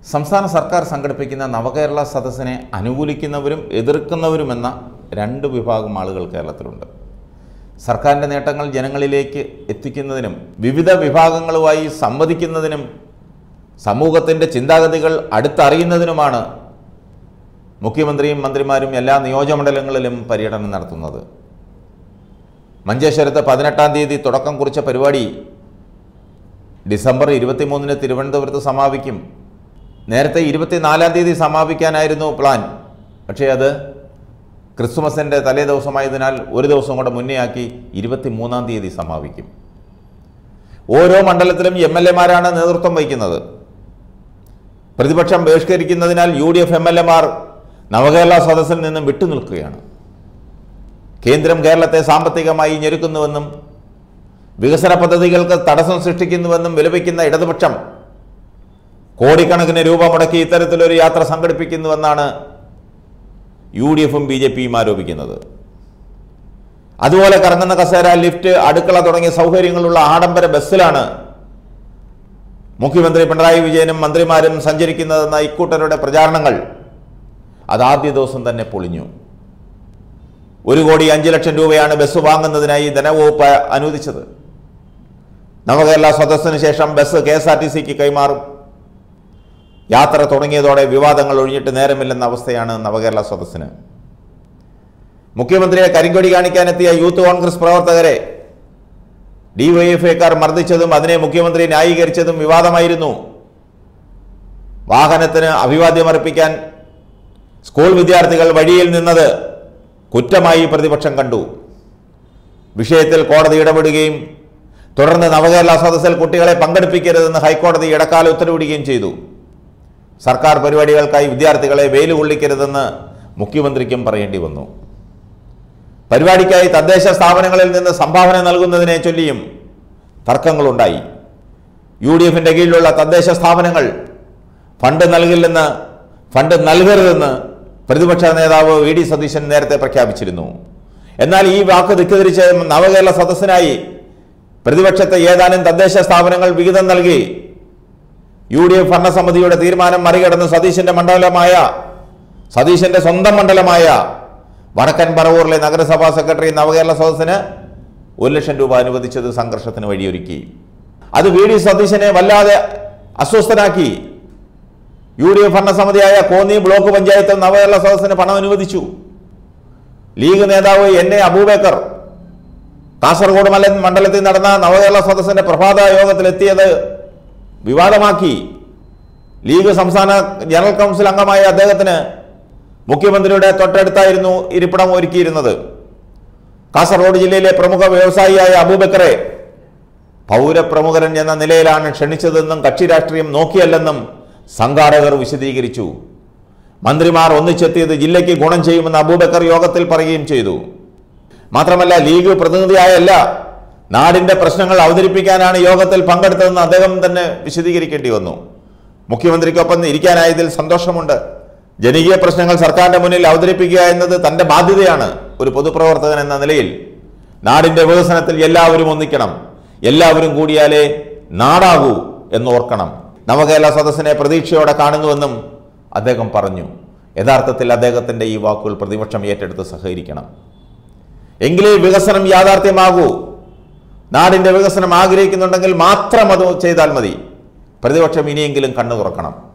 സംസ്ഥാന സർക്കാർ സംഘടിപ്പിക്കുന്ന നവകേരള സദസ്സിനെ അനുകൂലിക്കുന്നവരും എതിർക്കുന്നവരുമെന്ന രണ്ട് വിഭാഗം ആളുകൾ കേരളത്തിലുണ്ട് സർക്കാരിൻ്റെ നേട്ടങ്ങൾ ജനങ്ങളിലേക്ക് എത്തിക്കുന്നതിനും വിവിധ വിഭാഗങ്ങളുമായി സംവദിക്കുന്നതിനും സമൂഹത്തിൻ്റെ ചിന്താഗതികൾ അടുത്തറിയുന്നതിനുമാണ് മുഖ്യമന്ത്രിയും മന്ത്രിമാരും എല്ലാ നിയോജകമണ്ഡലങ്ങളിലും പര്യടനം നടത്തുന്നത് മഞ്ചേശ്വരത്ത് പതിനെട്ടാം തീയതി തുടക്കം കുറിച്ച പരിപാടി ഡിസംബർ ഇരുപത്തിമൂന്നിന് തിരുവനന്തപുരത്ത് സമാപിക്കും നേരത്തെ ഇരുപത്തിനാലാം തീയതി സമാപിക്കാനായിരുന്നു പ്ലാൻ പക്ഷേ അത് ക്രിസ്മസിൻ്റെ തലേ ദിവസമായതിനാൽ ഒരു ദിവസം കൂടെ മുന്നേ ആക്കി ഇരുപത്തിമൂന്നാം തീയതി സമാപിക്കും ഓരോ മണ്ഡലത്തിലും എം എൽ എമാരാണ് നേതൃത്വം വഹിക്കുന്നത് പ്രതിപക്ഷം ബഹിഷ്കരിക്കുന്നതിനാൽ U D F M L എമാർ നവകേരള സദസ്സിൽ നിന്നും വിട്ടുനിൽക്കുകയാണ് കേന്ദ്രം കേരളത്തെ സാമ്പത്തികമായി ഞെരുക്കുന്നുവെന്നും വികസന പദ്ധതികൾക്ക് തടസ്സം സൃഷ്ടിക്കുന്നുവെന്നും വിലപിക്കുന്ന ഇടതുപക്ഷം കോടിക്കണക്കിന് രൂപ മുടക്കി ഇത്തരത്തിലൊരു യാത്ര സംഘടിപ്പിക്കുന്നുവെന്നാണ് യു ഡി എഫും ബി ജെ പിയും ആരോപിക്കുന്നത് അതുപോലെ കറങ്ങുന്ന കസേര ലിഫ്റ്റ് അടുക്കള തുടങ്ങിയ സൗകര്യങ്ങളുള്ള ആഡംബര ബസ്സിലാണ് മുഖ്യമന്ത്രി പിണറായി വിജയനും മന്ത്രിമാരും സഞ്ചരിക്കുന്നതെന്ന ഇക്കൂട്ടരുടെ പ്രചാരണങ്ങൾ അതാദ്യ ദിവസം തന്നെ പൊളിഞ്ഞു ഒരു കോടി അഞ്ച് ലക്ഷം രൂപയാണ് ബസ് വാങ്ങുന്നതിനായി ധനവകുപ്പ് അനുവദിച്ചത് നവകേരള സദസ്സിന് ശേഷം bus K S R T സിക്ക് കൈമാറും യാത്ര തുടങ്ങിയതോടെ വിവാദങ്ങൾ ഒഴിഞ്ഞിട്ട് നേരമില്ലെന്ന അവസ്ഥയാണ് നവകേരള സദസ്സിന് മുഖ്യമന്ത്രിയെ കരിങ്കൊടി കാണിക്കാനെത്തിയ യൂത്ത് കോൺഗ്രസ് പ്രവർത്തകരെ ഡിവൈഎഫ്ഐക്കാർ മർദ്ദിച്ചതും അതിനെ മുഖ്യമന്ത്രി ന്യായീകരിച്ചതും വിവാദമായിരുന്നു വാഹനത്തിന് അഭിവാദ്യമർപ്പിക്കാൻ സ്കൂൾ വിദ്യാർത്ഥികൾ വഴിയിൽ നിന്നത് കുറ്റമായി പ്രതിപക്ഷം കണ്ടു വിഷയത്തിൽ കോടതി ഇടപെടുകയും തുടർന്ന് നവകേരള സദസ്സിൽ കുട്ടികളെ പങ്കെടുപ്പിക്കരുതെന്ന് ഹൈക്കോടതി ഇടക്കാല ഉത്തരവിടുകയും ചെയ്തു സർക്കാർ പരിപാടികൾക്കായി വിദ്യാർത്ഥികളെ വെയിൽ കൊള്ളിക്കരുതെന്ന് മുഖ്യമന്ത്രിക്കും പറയേണ്ടി വന്നു പരിപാടിക്കായി തദ്ദേശ സ്ഥാപനങ്ങളിൽ നിന്ന് സംഭാവന നൽകുന്നതിനെ ചൊല്ലിയും തർക്കങ്ങളുണ്ടായി യു ഡി എഫിൻ്റെ കീഴിലുള്ള തദ്ദേശ സ്ഥാപനങ്ങൾ ഫണ്ട് നൽകില്ലെന്ന് ഫണ്ട് നൽകരുതെന്ന് പ്രതിപക്ഷ നേതാവ് വി ഡി സതീശൻ നേരത്തെ പ്രഖ്യാപിച്ചിരുന്നു എന്നാൽ ഈ വാക്ക് ധിക്കരിച്ച് നവകേരള സദസ്സിനായി പ്രതിപക്ഷത്തെ ഏതാനും തദ്ദേശ സ്ഥാപനങ്ങൾ വിഹിതം നൽകി യു ഡി എഫ് ഭരണസമിതിയുടെ തീരുമാനം മറികടന്ന് സതീശന്റെ മണ്ഡലമായ സതീശന്റെ സ്വന്തം മണ്ഡലമായ വടക്കൻ പറവൂറിലെ നഗരസഭാ സെക്രട്ടറി നവകേരള സദസ്സിന് ഒരു ലക്ഷം രൂപ അനുവദിച്ചത് സംഘർഷത്തിന് വഴിയൊരുക്കി അത് വി ഡി സതീശനെ വല്ലാതെ അസ്വസ്ഥനാക്കി യു ഡി എഫ് ഭരണസമിതിയായ കോന്നി ബ്ലോക്ക് പഞ്ചായത്ത് നവകേരള സദസ്സിന് പണം അനുവദിച്ചു ലീഗ് നേതാവ് എൻ എ അബൂബക്കർ കാസർഗോഡ് മല മണ്ഡലത്തിൽ നടന്ന നവകേരള സദസ്സിന്റെ പ്രഭാത യോഗത്തിലെത്തിയത് വിവാദമാക്കി ലീഗ് സംസ്ഥാന ജനറൽ കൗൺസിൽ അംഗമായ അദ്ദേഹത്തിന് മുഖ്യമന്ത്രിയുടെ തൊട്ടടുത്തായിരുന്നു ഇരിപ്പിടം ഒരുക്കിയിരുന്നത് കാസർഗോഡ് ജില്ലയിലെ പ്രമുഖ വ്യവസായിയായ അബൂബക്കറെ പൗരപ്രമുഖരൻ എന്ന നിലയിലാണ് ക്ഷണിച്ചതെന്നും കക്ഷി രാഷ്ട്രീയം നോക്കിയല്ലെന്നും സംഘാടകർ വിശദീകരിച്ചു മന്ത്രിമാർ ഒന്നിച്ചെത്തിയത് ജില്ലയ്ക്ക് ഗുണം ചെയ്യുമെന്ന് അബൂബക്കർ യോഗത്തിൽ പറയുകയും ചെയ്തു മാത്രമല്ല ലീഗ് പ്രതിനിധിയായല്ല നാടിന്റെ പ്രശ്നങ്ങൾ അവതരിപ്പിക്കാനാണ് യോഗത്തിൽ പങ്കെടുത്തതെന്ന് അദ്ദേഹം തന്നെ വിശദീകരിക്കേണ്ടി വന്നു മുഖ്യമന്ത്രിക്കൊപ്പം ഇരിക്കാനായതിൽ സന്തോഷമുണ്ട് ജനകീയ പ്രശ്നങ്ങൾ സർക്കാരിന്റെ മുന്നിൽ അവതരിപ്പിക്കുക എന്നത് തന്റെ ബാധ്യതയാണ് ഒരു പൊതുപ്രവർത്തകൻ എന്ന നിലയിൽ നാടിന്റെ വികസനത്തിൽ എല്ലാവരും ഒന്നിക്കണം എല്ലാവരും കൂടിയാലേ നാടാകൂ എന്നോർക്കണം നവകേരള സദസ്സിനെ പ്രതീക്ഷയോടെ കാണുന്നുവെന്നും അദ്ദേഹം പറഞ്ഞു യഥാർത്ഥത്തിൽ അദ്ദേഹത്തിന്റെ ഈ വാക്കുകൾ പ്രതിപക്ഷം ഏറ്റെടുത്ത് സഹകരിക്കണം എങ്കിലേ വികസനം യാഥാർത്ഥ്യമാകൂ നാടിന്റെ വികസനം ആഗ്രഹിക്കുന്നുണ്ടെങ്കിൽ മാത്രം അത് ചെയ്താൽ മതി പ്രതിപക്ഷം ഇനിയെങ്കിലും കണ്ണു തുറക്കണം